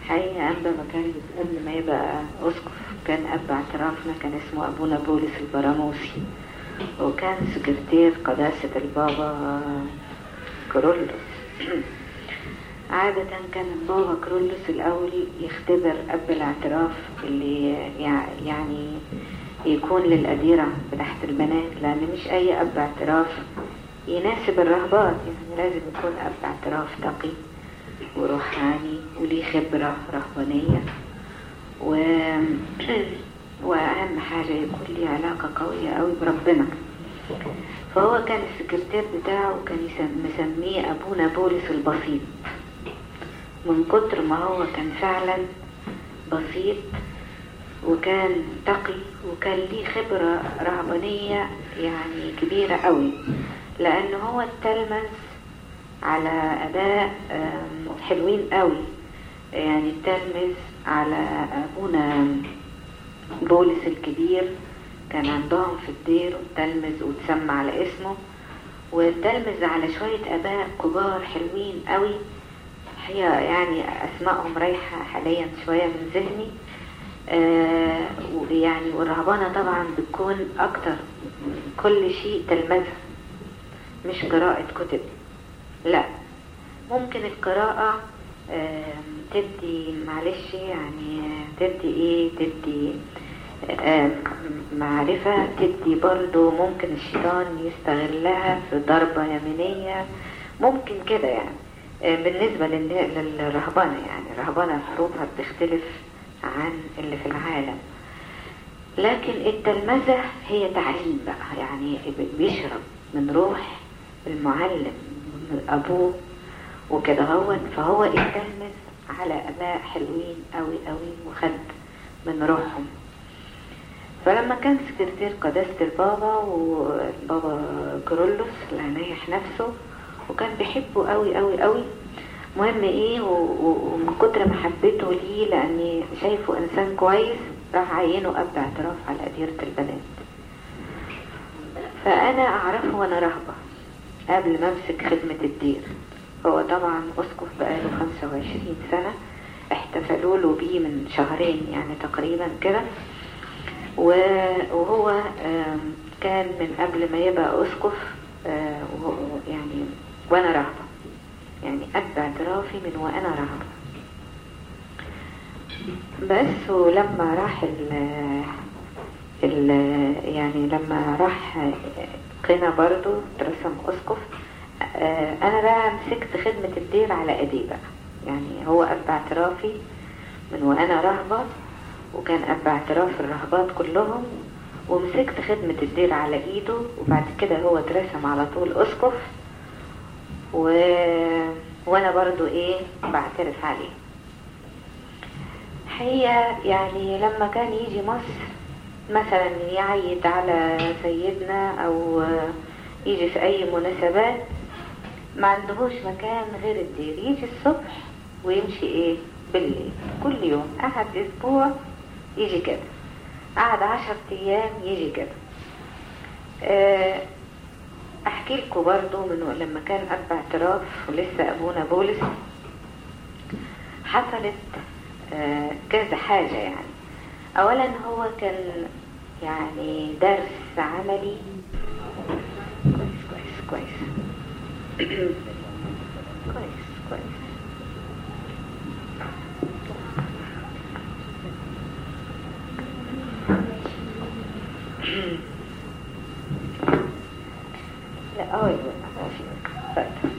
حقيقة أنبا مكاري قبل ما يبقى أسقف كان أب اعترافنا كان اسمه أبونا بولس البراموسي وكان سكرتير قداسة البابا كرولوس عادة كان البابا كرولوس الأول يختبر أب الاعتراف اللي يع- يعني يكون للأديرة بتحت البنات لأن مش أي أب اعتراف يناسب الرهبات يعني لازم يكون أب اعتراف تقي وروحاني وليه خبرة رهبانية و... وأهم حاجة يكون ليه علاقة قوية قوي بربنا فهو كان السكرتير بتاعه كان يسم- مسميه أبونا بولس البسيط من كتر ما هو كان فعلا بسيط وكان تقي وكان ليه خبرة رهبانية يعني كبيرة قوي لأنه هو التلمذ على أداء آم، حلوين قوي يعني التلمذ على أبونا بولس الكبير كان عندهم في الدير والتلمذ وتسمى على اسمه والتلمذ على شوية آباء كبار حلوين قوي هي يعني أسمائهم رايحة حاليا شوية من ذهني آه ويعني والرهبانة طبعا بتكون أكتر من كل شيء تلمذة مش قراءة كتب لا ممكن القراءة آم، تدي معلش يعني آه، تدي ايه تدي آم، معرفة تدي برضو ممكن الشيطان يستغلها في ضربة يمينية ممكن كده يعني آه، بالنسبة لل- للرهبانة يعني الرهبانة حروبها بتختلف عن اللي في العالم لكن التلمذة هي تعليم بقى يعني بيشرب من روح المعلم من أبوه وكده هو فهو التلمذ على آباء حلوين قوي قوي وخد من روحهم فلما كان سكرتير قداسة البابا والبابا كرولوس اللي هنيح نفسه وكان بيحبه قوي قوي قوي مهم ايه و- و- ومن كتر محبته ليه لاني شايفه انسان كويس راح عينه اب اعتراف على اديرة البنات فانا اعرفه وانا رهبة قبل ما امسك خدمة الدير هو طبعا اسقف بقاله 25 سنة احتفلوا له بيه من شهرين يعني تقريبا كده و- وهو آم، كان من قبل ما يبقى اسقف آه، وهو- يعني وانا رهبة يعني اب اعترافي من وانا رهبة بس ولما راح ال ال يعني لما راح قنا برضو ترسم اسقف آه، انا بقى مسكت خدمة الدير على ايدي بقى يعني هو اب اعترافي من وانا رهبة وكان اب اعتراف الرهبات كلهم ومسكت خدمة الدير على ايده وبعد كده هو اترسم على طول اسقف و... وانا برضو ايه بعترف عليه حقيقة يعني لما كان يجي مصر مثلا يعيد على سيدنا او يجي في اي مناسبات ما عندهوش مكان غير الدير يجي الصبح ويمشي ايه بالليل كل يوم قعد اسبوع يجي كده قعد عشر ايام يجي كده آه، احكي لكم برضو من لما كان اب اعتراف ولسه ابونا بولس حصلت آه، كذا حاجة يعني اولا هو كان يعني درس عملي كويس كويس كويس كويس كويس لا اه ما في اتفضل.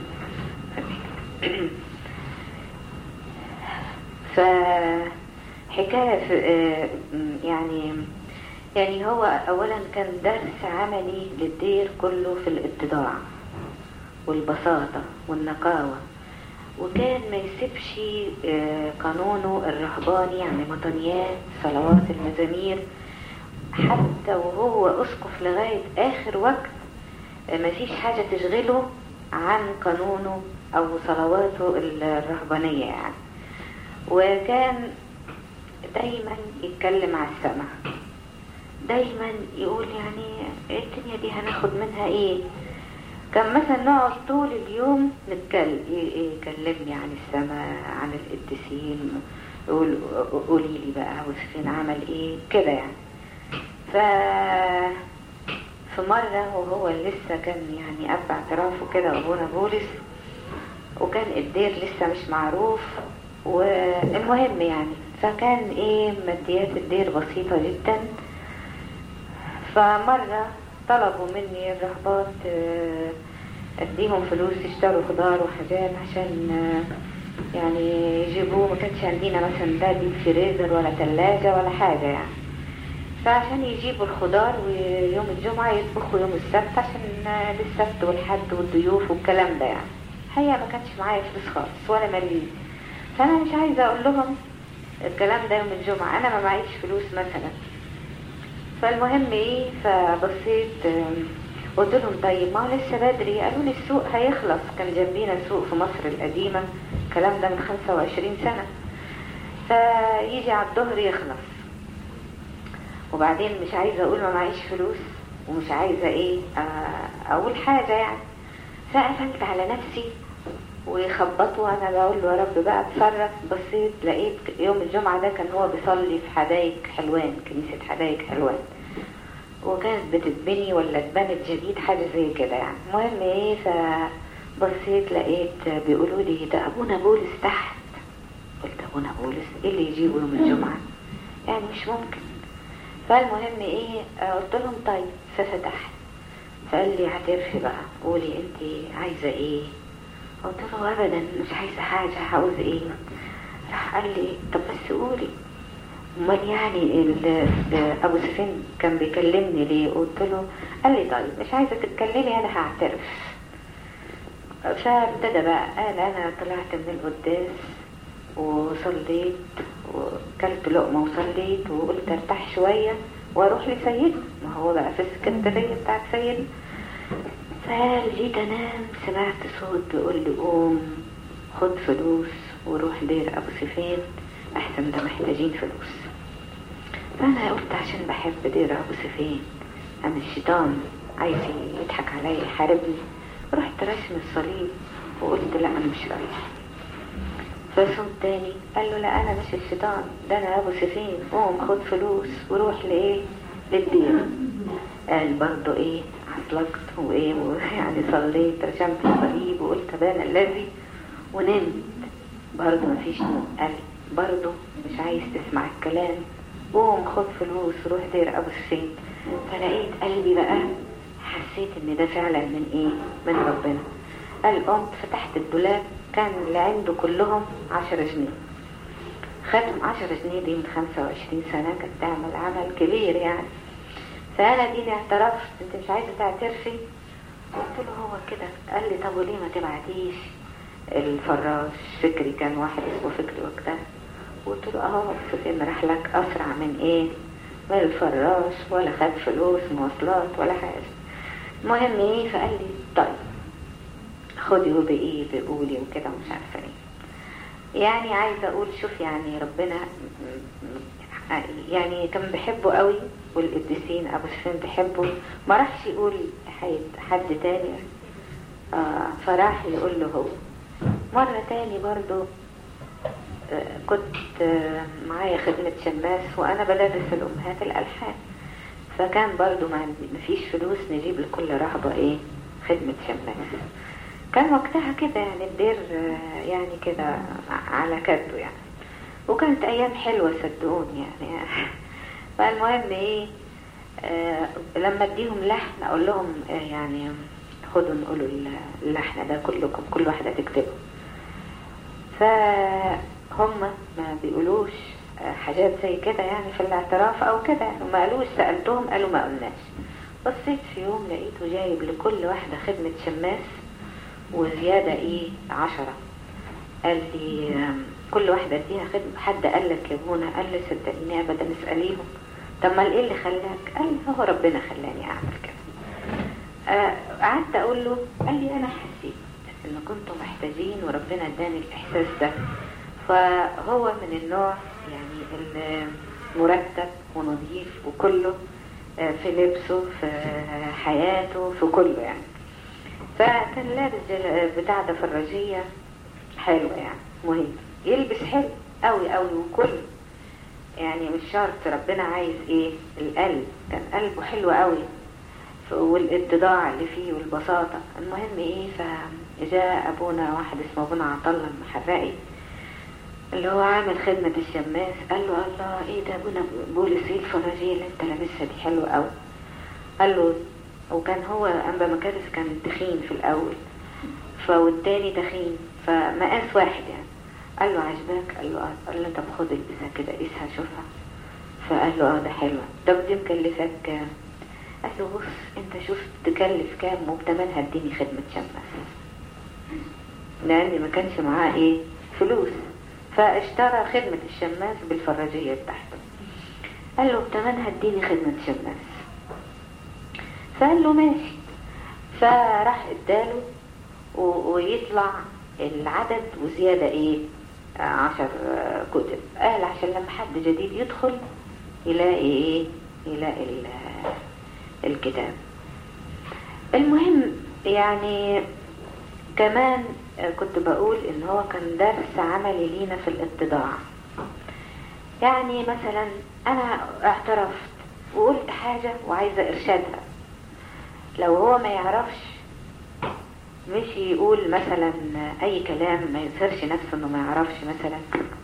فحكاية في آه، م- يعني يعني هو أولا كان درس عملي للدير كله في الاتضاع والبساطة والنقاوة وكان ما يسيبش آه، قانونه الرهباني يعني مطنيات صلوات المزامير حتى وهو أسقف لغاية آخر وقت آه، ما فيش حاجة تشغله عن قانونه أو صلواته الرهبانية يعني وكان دايما يتكلم على السماء دايما يقول يعني الدنيا دي هناخد منها ايه كان مثلا نقعد طول اليوم نتكلم يكلمني عن السماء عن القديسين يقول قولي لي بقى وسفين عمل ايه كده يعني ف في مرة وهو لسه كان يعني أب اعترافه كده وأبونا بولس وكان الدير لسه مش معروف والمهم يعني فكان ايه ماديات الدير بسيطة جدا فمرة طلبوا مني الرهبات آه، اديهم فلوس يشتروا خضار وحاجات عشان آه، يعني يجيبوه ما كانش عندنا مثلا لا ديب فريزر ولا ثلاجة ولا حاجة يعني فعشان يجيبوا الخضار ويوم الجمعة يطبخوا يوم السبت عشان آه، للسبت والحد والضيوف والكلام ده يعني هي ما كانش معايا فلوس خالص ولا مليم فانا مش عايزة اقول لهم الكلام ده يوم الجمعة انا ما معيش فلوس مثلا فالمهم ايه فبصيت آم، قلت لهم طيب ما هو لسه بدري قالوا لي السوق هيخلص كان جنبينا سوق في مصر القديمة الكلام ده من 25 سنة فيجي على الظهر يخلص وبعدين مش عايزة اقول ما معيش فلوس ومش عايزة ايه آه، اقول حاجة يعني فقفلت على نفسي ويخبطوا وانا بقول له يا رب بقى اتصرف بصيت لقيت يوم الجمعة ده كان هو بيصلي في حدائق حلوان كنيسة حدائق حلوان وكانت بتتبني ولا اتبنت جديد حاجة زي كده يعني المهم ايه فبصيت لقيت بيقولوا لي ده ابونا بولس تحت قلت ابونا بولس ايه اللي يجيبه يوم الجمعة يعني مش ممكن فالمهم ايه آه، قلت لهم طيب ففتحت فقال لي اعترفي بقى قولي انت عايزة ايه قلت له ابدا مش عايزة حاجة عاوز ايه راح قال لي طب بس قولي امال يعني ال- ال- ابو سفين كان بيكلمني ليه قلت له قال لي طيب مش عايزة تتكلمي انا هعترف فابتدى بقى قال انا طلعت من القداس وصليت وكلت لقمة وصليت وقلت ارتاح شوية واروح لسيدنا ما هو بقى في السكندرية بتاعت سيدنا فقال جيت انام سمعت صوت بيقول لي قوم خد فلوس وروح دير ابو سفين احسن ده محتاجين فلوس فانا قلت عشان بحب دير ابو سفين انا الشيطان عايز يضحك عليا يحاربني رحت رسم الصليب وقلت لا انا مش رايح فصوت تاني قال له لا انا مش الشيطان ده انا ابو سفين قوم خد فلوس وروح لايه للدير قال برضه ايه عطلقت وايه ويعني صليت رسمت الصليب وقلت بان الذي ونمت برضه مفيش نوم قال برضه مش عايز تسمع الكلام قوم خد فلوس روح دير ابو سفين فلقيت قلبي بقى حسيت ان ده فعلا من ايه من ربنا قال قمت فتحت الدولاب كان اللي عنده كلهم عشرة جنيه خدهم عشرة جنيه دي من خمسة وعشرين سنة كانت تعمل عمل كبير يعني فأنا ديني اعترفت انت مش عايزة تعترفي قلت له هو كده قال لي طب وليه ما تبعتيش الفراش فكري كان واحد اسمه فكري وقتها قلت له اه سفين راح لك اسرع من ايه من الفراش ولا خد فلوس مواصلات ولا حاجة المهم ايه فقال لي طيب خدي وبقيه بقولي وكده ومش عارفه ايه يعني عايزه اقول شوف يعني ربنا يعني كان بحبه قوي والقديسين ابو سفيان بحبه ما راحش يقول حد- حد تاني آه فراح يقول له هو مرة تاني برضو آه، كنت آه، معايا خدمة شماس وأنا بلبس الأمهات الألحان فكان برضو ما عندي- مفيش فلوس نجيب لكل رهبة إيه خدمة شماس كان وقتها كده يعني الدير آه، يعني كده على كده يعني وكانت أيام حلوة صدقوني يعني فالمهم إيه آه لما اديهم لحن اقول لهم آه يعني خدوا نقولوا اللحن ده كلكم كل واحدة تكتبه فهم ما بيقولوش آه، حاجات زي كده يعني في الاعتراف او كده يعني ما قالوش سألتهم قالوا ما قلناش بصيت في يوم لقيته جايب لكل واحدة خدمة شماس وزيادة ايه عشرة قال لي آم، كل واحدة اديها خدمة حد قال لك يا ابونا قال لي صدقيني ابدا اسأليهم طب ما ايه اللي خلاك قال لي هو ربنا خلاني اعمل كده آه، قعدت اقول له قال لي انا حسيت ان كنتم محتاجين وربنا اداني الاحساس ده فهو من النوع يعني اللي مرتب ونظيف وكله آه، في لبسه في حياته في كله يعني فكان لابس جل- بتاع ده فراجية حلوة يعني مهم يلبس حلو قوي قوي وكل يعني مش شرط ربنا عايز ايه القلب كان قلبه حلو قوي ف- والاتضاع اللي فيه والبساطة المهم ايه فجاء ابونا واحد اسمه ابونا عطلة المحرقي اللي هو عامل خدمة الشماس قال له الله ايه ده ابونا بولس ايه الفراجية اللي انت لابسها دي حلوة قوي قال له وكان هو انبا مكارس كان تخين في الاول فوالتاني تخين فمقاس واحد يعني قال له عجباك قال له اه قال له طب خد البسها كده قيسها شوفها فقال له اه ده حلوة طب دي مكلفاك كام قال له بص انت شوف تكلف كام وبتمنها اديني خدمة شمس لان ما كانش معاه ايه فلوس فاشترى خدمة الشماس بالفراجية بتاعته قال له بتمنها اديني خدمة شماس فقال له ماشي فراح اداله و- ويطلع العدد وزيادة ايه آه، عشر آه، كتب قال عشان لما حد جديد يدخل يلاقي ايه يلاقي ال- آه، الكتاب المهم يعني كمان آه، كنت بقول ان هو كان درس عملي لينا في الاتضاع يعني مثلا انا اعترفت وقلت حاجة وعايزة ارشادها لو هو ما يعرفش مش يقول مثلا اي كلام ما يظهرش نفسه انه ما يعرفش مثلا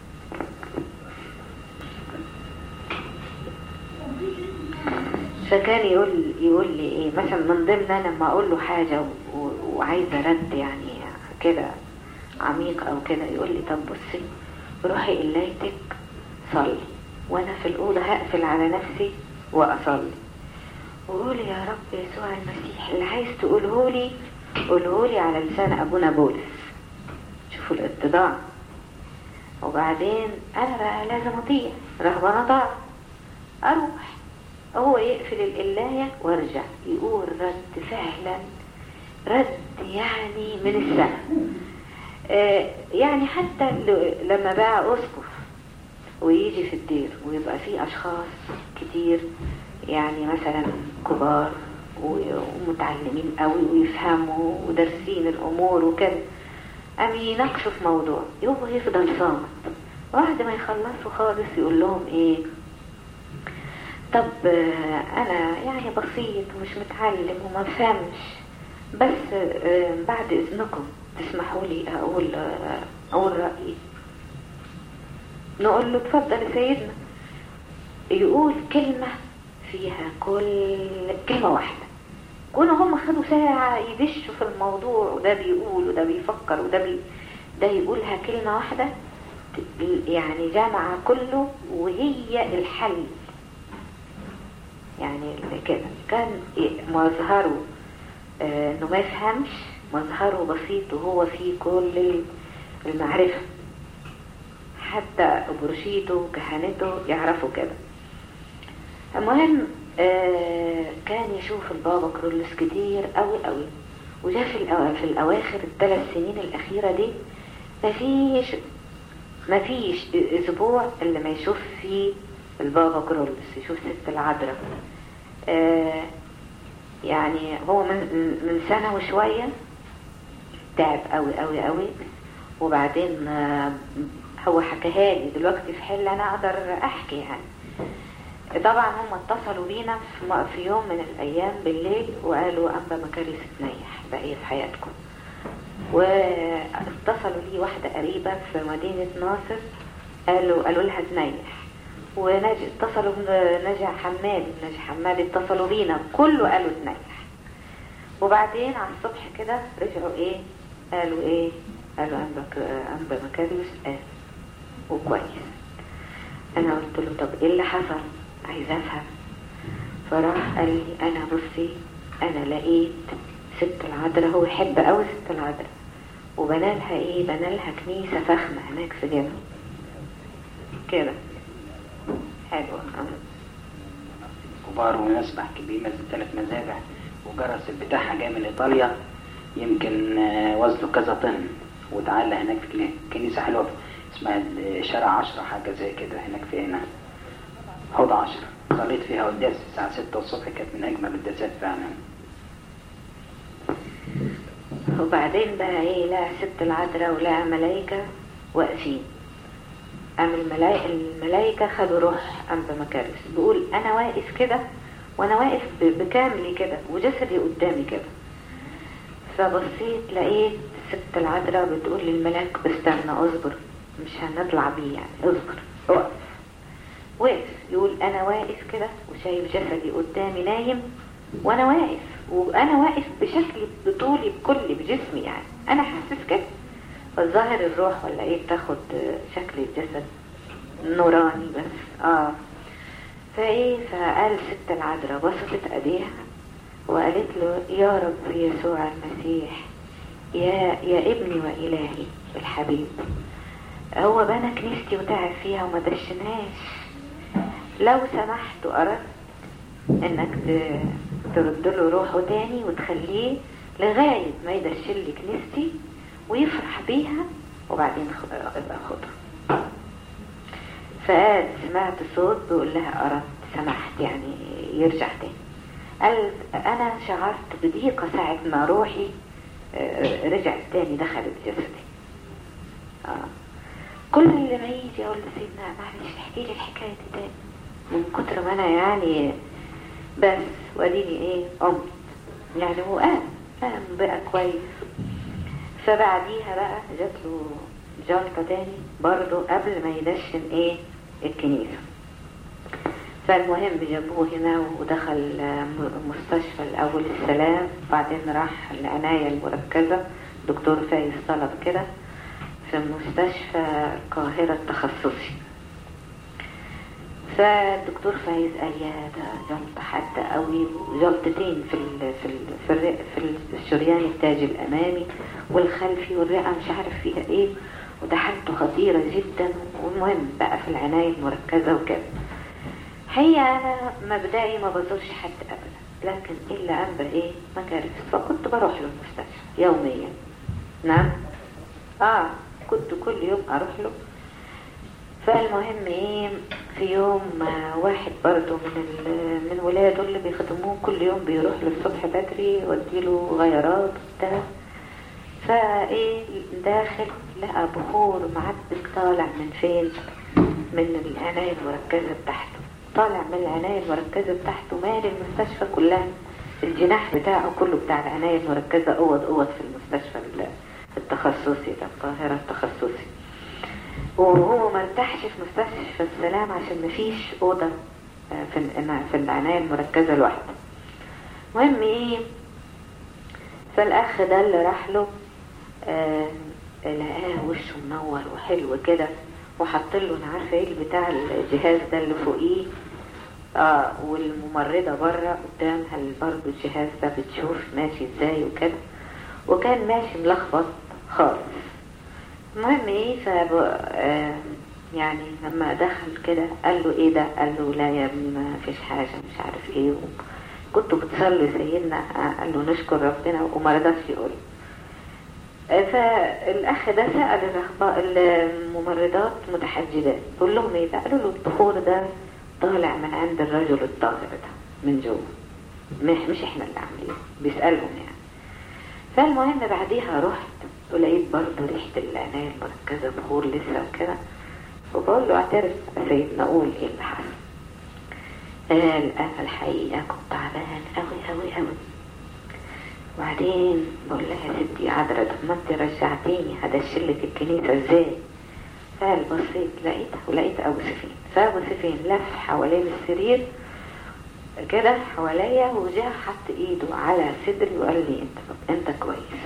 فكان يقول يقول لي ايه مثلا من ضمن انا لما اقول له حاجه و- و- وعايزه رد يعني كده عميق او كده يقول لي طب بصي روحي قلايتك صلي وانا في الاوضه هقفل على نفسي واصلي وقولي يا رب يسوع المسيح اللي عايز تقوله لي قوله لي على لسان ابونا بولس شوفوا الاتضاع وبعدين انا بقى لازم اطيع رهبان اطاع اروح هو يقفل القلاية وارجع يقول رد فعلا رد يعني من السماء آه يعني حتى ل- لما بقى اسقف ويجي في الدير ويبقى فيه اشخاص كتير يعني مثلا كبار و- ومتعلمين قوي ويفهموا ودارسين الامور وكده قام يناقشوا في موضوع يبقى يفضل صامت بعد ما يخلصوا خالص يقول لهم ايه طب آه، انا يعني بسيط ومش متعلم وما فهمش بس آه، بعد اذنكم تسمحوا لي اقول آه، اقول رايي نقول له اتفضل يا سيدنا يقول كلمة فيها كل كلمة واحدة كونوا هم خدوا ساعة يدشوا في الموضوع وده بيقول وده بيفكر وده بي ده يقولها كلمة واحدة ت- يعني جمع كله وهي الحل يعني كده كان إيه- مظهره آه، انه ما يفهمش مظهره بسيط وهو فيه كل المعرفة حتى برشيته وكهنته يعرفوا كده المهم آه، كان يشوف البابا كرولس كتير قوي قوي وجاء في, الأو... في الأواخر الثلاث سنين الأخيرة دي مفيش مفيش أسبوع اللي ما يشوف فيه البابا كرولس يشوف ست العذراء آه، يعني هو من, من سنة وشوية تعب قوي قوي قوي وبعدين آه، هو حكاها لي دلوقتي في حل انا اقدر احكي يعني طبعا هم اتصلوا بينا في م- في يوم من الايام بالليل وقالوا انبا مكاريس تنيح بقية في حياتكم واتصلوا لي واحدة قريبة في مدينة ناصر قالوا قالوا لها تنيح ونجي اتصلوا بنجي حماد نجي حماد اتصلوا بينا كله قالوا تنيح وبعدين على الصبح كده رجعوا ايه قالوا ايه قالوا انبا انبا مكاريوس قال وكويس انا قلت له طب ايه اللي حصل عايزه افهم فراح قال لي انا بصي انا لقيت ست العذراء هو يحب قوي ست العذراء وبنالها ايه بنالها كنيسة فخمة هناك في جنة كده حلوة كبار ومسبح كبير مز- ثلاث مذابح وجرس بتاعها جاي من ايطاليا يمكن آه، وزنه كذا طن وتعلى هناك في كني- كنيسه حلوه اسمها شارع عشرة حاجه زي كده هناك في هنا حوض عشرة صليت فيها قداس الساعة ستة الصبح كانت من أجمل القداسات فعلا وبعدين بقى ايه لقى ست العذراء ولقى ملايكة واقفين قام الملايكة, الملايكة خدوا روح أنبا مكارس بيقول أنا واقف كده وأنا واقف ب- بكاملي كده وجسدي قدامي كده فبصيت لقيت ست العذراء بتقول للملاك استنى اصبر مش هنطلع بيه يعني اصبر اقف وقف يقول انا واقف كده وشايف جسدي قدامي نايم وانا واقف وانا واقف بشكل بطولي بكلي بجسمي يعني انا حاسس كده فالظاهر الروح ولا ايه بتاخد شكل الجسد نوراني بس اه فايه فقال ست العذراء بسطت ايديها وقالت له يا رب يسوع المسيح يا يا ابني وإلهي الحبيب هو بنى كنيستي وتعب فيها وما دشناش لو سمحت وأردت انك ت- ترد له روحه تاني وتخليه لغاية ما يدشن لي كنيستي ويفرح بيها وبعدين خ- ابقى خدها فقال سمعت صوت بيقول لها أردت سمحت يعني يرجع تاني قال أنا شعرت بضيقة ساعة ما روحي آه، رجعت تاني دخلت جسدي آه. كل اللي ما يجي أقول له سيدنا معلش احكي لي الحكاية دي تاني من كتر ما أنا يعني بس واديني إيه قمت يعني هو قام قام بقى كويس فبعديها بقى جات له جلطة تاني برضه قبل ما يدشن ايه الكنيسة فالمهم جابوه هنا ودخل م- مستشفى الأول السلام بعدين راح العناية المركزة دكتور فايز طلب كده في مستشفى القاهرة التخصصي فالدكتور فايز قال يا ده جلطة حادة قوي وجلطتين في ال في ال في, الرئ في الشريان التاجي الأمامي والخلفي والرئة مش عارف فيها ايه وده حالته خطيرة جدا والمهم بقى في العناية المركزة وكده هي انا مبدئي ما بزورش حد ابدا لكن الا انبا ايه مكارث فكنت بروح له المستشفى يوميا نعم اه كنت كل يوم اروح له فالمهم ايه في يوم آه، واحد برضو من ال- من ولاده اللي بيخدموه كل يوم بيروح له الصبح بدري يوديله غيارات وبتاع فايه داخل لقى بخور معبك طالع من فين من العناية المركزة بتاعته طالع من العناية المركزة بتاعته مال المستشفى كلها الجناح بتاعه كله بتاع العناية المركزة اوض اوض في المستشفى ال- التخصصي ده القاهرة التخصصي وهو ما ارتاحش في مستشفى السلام عشان مفيش اوضة آه، في ال- في العناية المركزة لوحده المهم ايه فالاخ ده اللي راح له آه لقاه وشه منور وحلو كده وحط له انا عارفه ايه بتاع الجهاز ده اللي فوقيه اه والممرضه بره قدامها برضه الجهاز ده بتشوف ماشي ازاي وكده وكان ماشي ملخبط خالص المهم ايه فب... آه يعني لما دخل كده قال له ايه ده قال له لا يا ابني ما فيش حاجه مش عارف ايه كنتوا بتصلي سيدنا آه، قال له نشكر ربنا وما رضاش يقول فالاخ ده سال الرهباء الممرضات متحجبات بقول لهم ايه ده قالوا له البخور ده طالع من عند الرجل الطاهر ده من جوه مش مش احنا اللي عاملينه بيسالهم يعني فالمهم بعديها رحت ولقيت برضه ريحه العنايه المركزه بخور لسه وكده وبقول له اعترف يا سيدنا قول ايه اللي حصل قال انا الحقيقه كنت تعبان قوي قوي قوي وبعدين بقول لها يا ستي عذرا طب ما انت رجعتيني هدشلك الكنيسه ازاي قال بصيت لقيتها ولقيت ابو سفين فابو سفين لف حوالين السرير كده حواليا وجاء حط ايده على صدري وقال لي انت انت كويس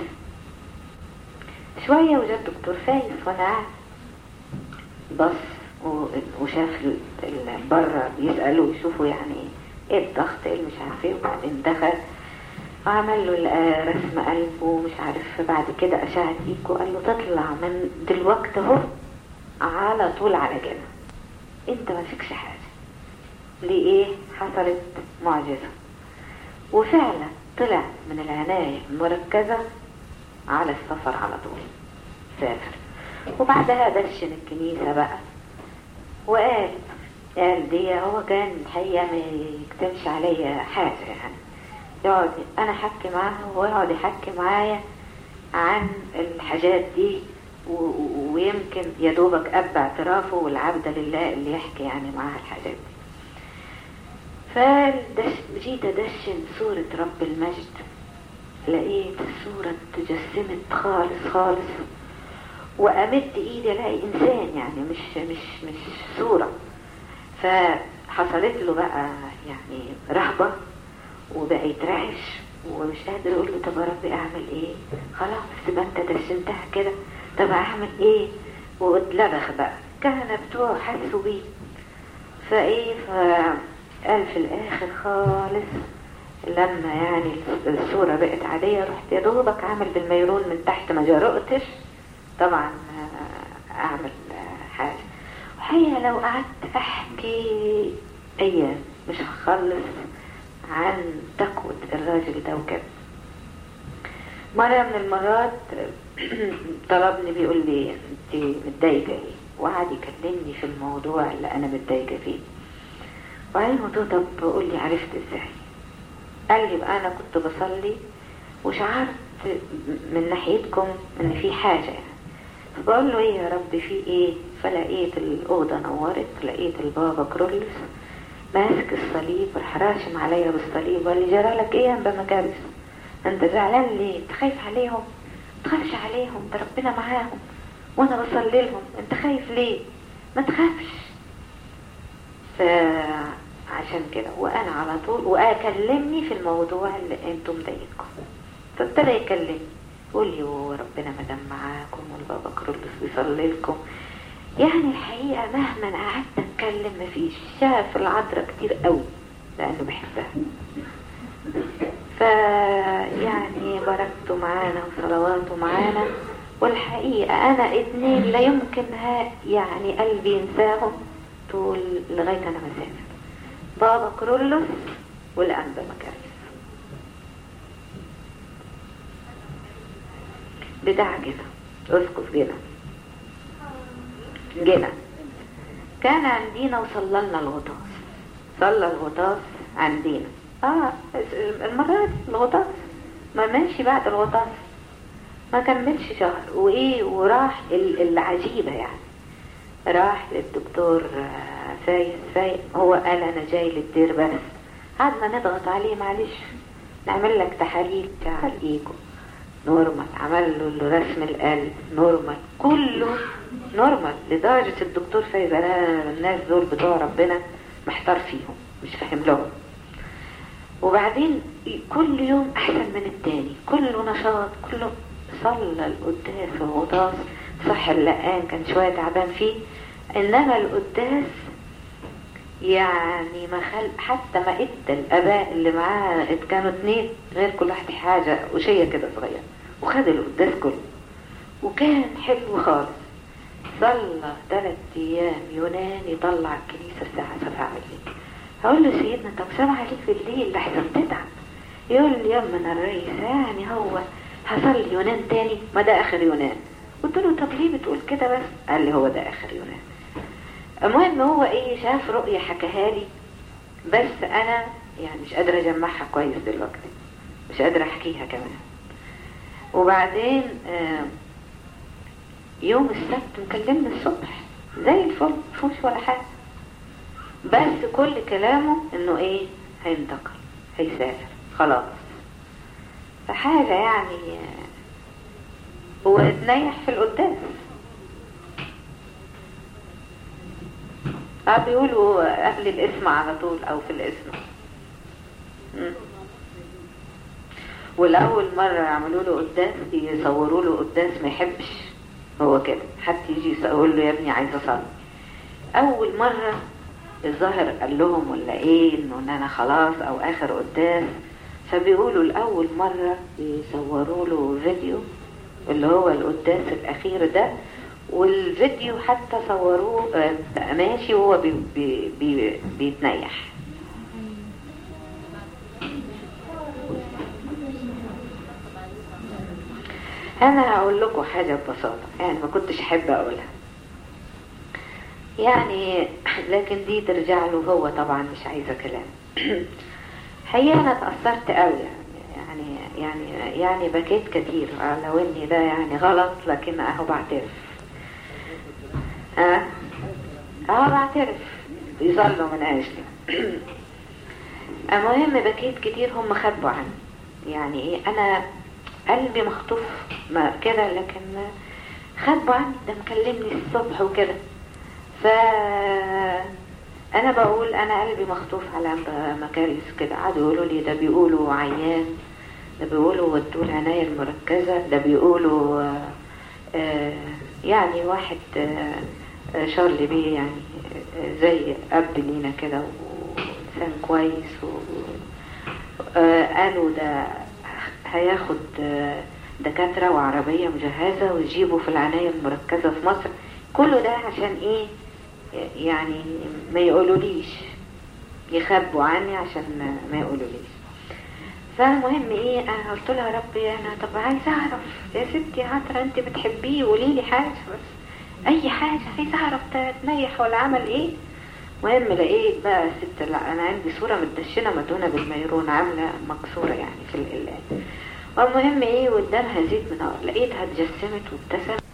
شويه وجا الدكتور فايز وانا قاعد بص و- وشاف ال- ال- بره بيسالوا يشوفوا يعني ايه الضغط ايه اللي مش عارف ايه وبعدين دخل عمل له ال- رسم قلبه ومش عارف بعد كده أشعة إيكو قال له تطلع من دلوقتي اهو على طول على جنة انت ما فيكش حاجة لإيه حصلت معجزة وفعلا طلع من العناية المركزة على السفر على طول سافر وبعدها دشن الكنيسة بقى وقال قال دي هو كان الحقيقة ما يكتمش عليا حاجة يعني يقعد انا احكي معاه وهو يقعد يحكي معايا عن الحاجات دي و- و- ويمكن يا دوبك اب اعترافه والعبد لله اللي يحكي يعني معاه الحاجات دي فجيت ادشن صورة رب المجد لقيت الصورة تجسمت خالص خالص وامد ايدي الاقي انسان يعني مش مش مش صورة فحصلت له بقى يعني رهبة وبقى يترعش ومش قادر يقول له طب يا ربي اعمل ايه خلاص ما انت دشنتها كده طب اعمل ايه واتلبخ بقى كان بتوعه حسوا بيه فايه فقال في الاخر خالص لما يعني الصورة بقت عادية رحت يا دوبك عامل بالميرون من تحت ما جرأتش طبعا آه، اعمل آه، حاجة وحقيقة لو قعدت احكي ايام مش هخلص عن تقوى الراجل ده وكده مرة من المرات طلبني بيقول لي انت متضايقة ايه وقعد يكلمني في الموضوع اللي انا متضايقة فيه وبعدين قلت له طب قول لي عرفت ازاي قال لي بقى انا كنت بصلي وشعرت من ناحيتكم ان في حاجة يعني فبقول له ايه يا رب في ايه فلقيت الاوضة نورت لقيت البابا كرولس ماسك الصليب راح راشم عليا بالصليب وقال لي جرى لك ايه يا انبا مكابس انت زعلان ليه انت خايف عليهم تخافش عليهم ده ربنا معاهم وانا بصلي لهم انت خايف ليه ما تخافش فعشان كده وانا على طول واكلمني في الموضوع اللي انتم ضايقكم فابتدى يكلمني يقول لي وربنا ما دام معاكم والبابا كرولس بيصلي لكم يعني الحقيقة مهما قعدت اتكلم مفيش شاف العذراء كتير قوي لانه بحبها فيعني بركته معانا وصلواته معانا والحقيقة انا اتنين لا يمكن ها يعني قلبي ينساهم طول لغاية انا مسافر بابا كرولوس والانبا مكاريس بتاع جنة اسقف جنة جنة كان عندنا وصلى لنا الغطاس صلى الغطاس عندنا اه المرة دي الغطاس ما ماشي بعد الغطاس ما كملش شهر وايه وراح ال- العجيبة يعني راح للدكتور آه، فايز فايز هو قال انا جاي للدير بس قعدنا نضغط عليه معلش نعمل لك تحاليل بتاع الايكو نورمال عمل له رسم القلب نورمال كله نورمال لدرجة الدكتور فايز انا الناس دول بتوع ربنا محتار فيهم مش فاهم لهم وبعدين كل يوم احسن من التاني كله نشاط كله صلى القداس والغطاس صح اللقان كان شوية تعبان فيه انما القداس يعني ما خل حتى ما ادى الاباء اللي معاه كانوا اتنين غير كل واحد حاجة وشية كده صغيرة وخد القداس كله وكان حلو خالص صلى ثلاث ايام يوناني طلع الكنيسة الساعة سبعة بالليل هقول له سيدنا طب سبعة عليك بالليل لحسن تتعب يقول لي يما انا الرئيس يعني هو هصلي يونان تاني ما ده اخر يونان قلت له طب ليه بتقول كده بس قال لي هو ده اخر يونان المهم هو ايه شاف رؤية حكاها لي بس انا يعني مش قادرة اجمعها كويس دلوقتي مش قادرة احكيها كمان وبعدين آه، يوم السبت مكلمني الصبح زي الفل مفهوش ولا حاجة بس كل كلامه انه ايه هينتقل هيسافر خلاص فحاجة يعني آه، هو اتنيح في القداس اه بيقولوا قبل الاسم على طول او في الاسم مم. والاول مرة يعملوا له قداس يصوروا له قداس ما يحبش هو كده حتى يجي يقول له يا ابني عايز اصلي اول مرة الظاهر قال لهم ولا ايه انه إن انا خلاص او اخر قداس فبيقولوا الاول مرة يصوروا له فيديو اللي هو القداس الاخير ده والفيديو حتى صوروه آه، ماشي وهو بي بي بي بيتنيح انا هقول لكم حاجة ببساطة يعني ما كنتش احب اقولها يعني لكن دي ترجع له هو طبعا مش عايزة كلام حقيقة انا اتأثرت قوي يعني يعني يعني يعني بكيت كتير آه، لو اني ده يعني غلط لكن اهو بعترف ها اه بعترف يظلوا من اجلي المهم بكيت كتير هم خبوا عني يعني ايه انا قلبي مخطوف ما كده لكن خبوا عني ده مكلمني الصبح وكده ف انا بقول انا قلبي مخطوف على مكاريس كده قعدوا يقولوا لي ده بيقولوا عيان ده بيقولوا ودوه العناية المركزة ده بيقولوا آه، آه، يعني واحد آه، آه، شارلي بيه يعني آه، زي اب لينا كده وانسان كويس و آه، قالوا ده هياخد آه، دكاترة وعربية مجهزة ويجيبوا في العناية المركزة في مصر كله ده عشان ايه يعني ما يقولوليش يخبوا عني عشان ما- ما يقولوليش فالمهم ايه انا قلت لها يا ربي انا طب عايزه اعرف يا ستي عطرة انت بتحبيه قولي لي حاجه بس اي حاجه عايزه اعرف ده تنيح ولا عمل ايه المهم لقيت بقى ست لا انا عندي صوره متدشنه مدهونه بالميرون عامله مكسوره يعني في القلان والمهم ايه قدامها زيت من نار لقيتها اتجسمت وابتسمت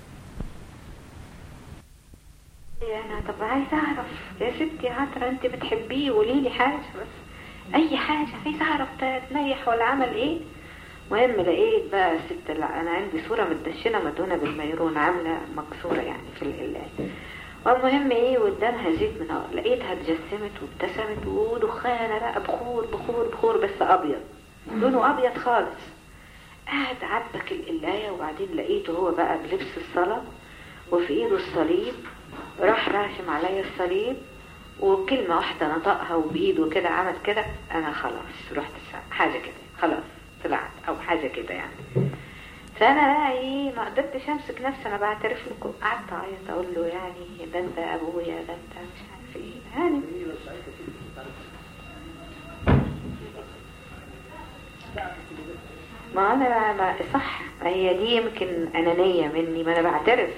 انا طب عايزه اعرف يا ستي عطرة انت بتحبيه قولي لي حاجه بس اي حاجه عايزه اعرف ده تنيح ولا عمل ايه المهم لقيت بقى ست لا انا عندي صوره متدشنه مدهونه بالميرون عامله مكسوره يعني في القلان والمهم ايه قدامها زيت من نار لقيتها اتجسمت وابتسمت ودخانه بقى بخور بخور بخور بس ابيض لونه ابيض خالص قاعد عبك القلايه وبعدين لقيته هو بقى بلبس الصلاه وفي ايده الصليب راح راشم عليا الصليب وكلمة واحدة نطقها وبإيده كده عمل كده أنا خلاص رحت السما حاجة كده خلاص طلعت أو حاجة كده يعني فأنا بقى إيه ما قدرتش أمسك نفسي أنا بعترف لكم قعدت أعيط أقول له يعني ده أنت أبويا ده أنت مش عارف إيه يعني ما أنا ما صح ما هي دي يمكن أنانية مني ما أنا بعترف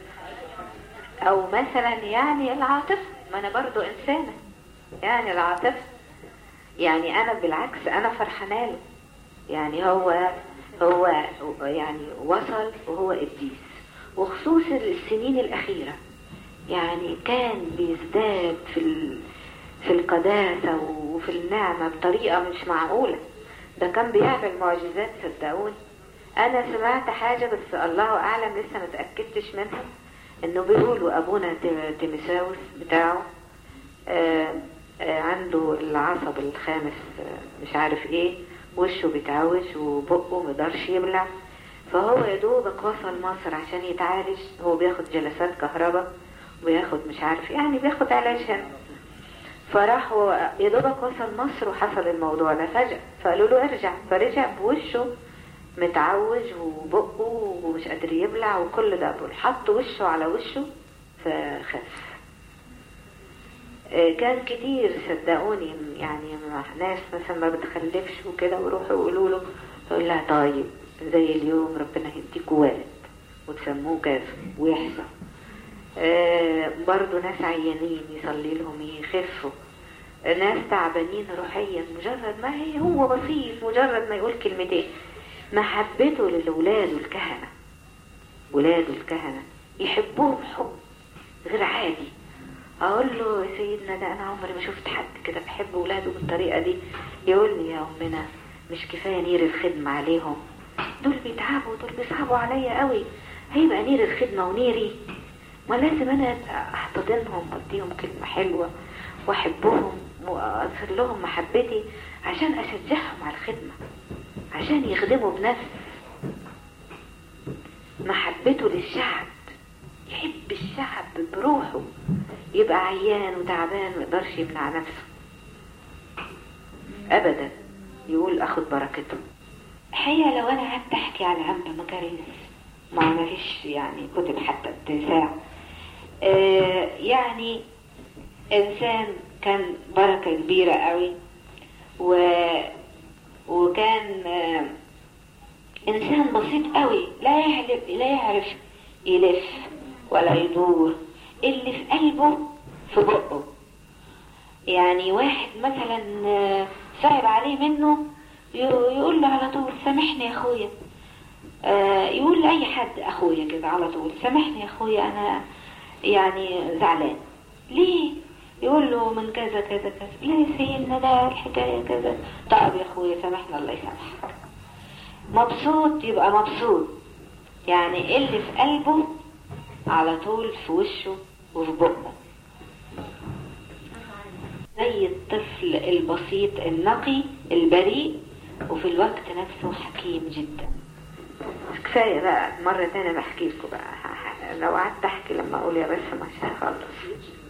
او مثلا يعني العاطفة ما انا برضو انسانة يعني العاطفة يعني انا بالعكس انا فرحانة له يعني هو هو يعني وصل وهو قديس وخصوصا السنين الاخيرة يعني كان بيزداد في ال... في القداسة وفي النعمة بطريقة مش معقولة ده كان بيعمل معجزات صدقوني انا سمعت حاجة بس الله اعلم لسه ما تأكدتش منها انه بيقولوا ابونا تيم- تيمساوس بتاعه آه آه عنده العصب الخامس آه مش عارف ايه وشه بيتعوج وبقه مقدرش يبلع فهو يا دوبك وصل مصر عشان يتعالج هو بياخد جلسات كهرباء وبياخد مش عارف يعني بياخد علاج هنا فراح هو يا دوبك وصل مصر وحصل الموضوع ده فجأة فقالوا له ارجع فرجع بوشه متعوج وبقه ومش قادر يبلع وكل ده دول حط وشه على وشه فخف آه، كان كتير صدقوني يعني مع ناس مثلا ما بتخلفش وكده ويروحوا يقولوا له يقول لها طيب زي اليوم ربنا يديكوا والد وتسموه كذا ويحصل آه، برضو ناس عيانين يصلي لهم يخفوا ناس تعبانين روحيا مجرد ما هي هو بسيط مجرد ما يقول كلمتين محبته للولاد الكهنة ولاده الكهنة يحبوهم حب غير عادي اقول له يا سيدنا ده انا عمري ما شفت حد كده بحب ولاده بالطريقة دي يقول لي يا امنا مش كفاية نير الخدمة عليهم دول بيتعبوا دول بيصعبوا عليا قوي هيبقى نير الخدمة ونيري ما لازم انا احتضنهم واديهم كلمة حلوة واحبهم واظهر لهم محبتي عشان اشجعهم على الخدمة عشان يخدموا بنفس محبته للشعب يحب الشعب بروحه يبقى عيان وتعبان ما يقدرش يمنع نفسه ابدا يقول اخد بركته الحقيقه لو انا قعدت احكي على عم مكاريس ما مفيش يعني كتب حتى اتساع آه يعني انسان كان بركه كبيره قوي و وكان آه انسان بسيط قوي لا يعرف لا يعرف يلف ولا يدور اللي في قلبه في بقه يعني واحد مثلا آه، صعب عليه منه يقول له على طول سامحني يا اخويا آه يقول لأي حد اخويا كده على طول سامحني يا اخويا انا يعني زعلان ليه يقول له من كذا كذا كذا لا يا سيدنا ده الحكاية كذا طيب يا اخويا سامحنا الله يسامحك مبسوط يبقى مبسوط يعني اللي في قلبه على طول في وشه وفي بقه زي الطفل البسيط النقي البريء وفي الوقت نفسه حكيم جدا كفاية بقى مرة تانية بحكي لكم بقى لو قعدت احكي لما اقول يا بس مش هخلص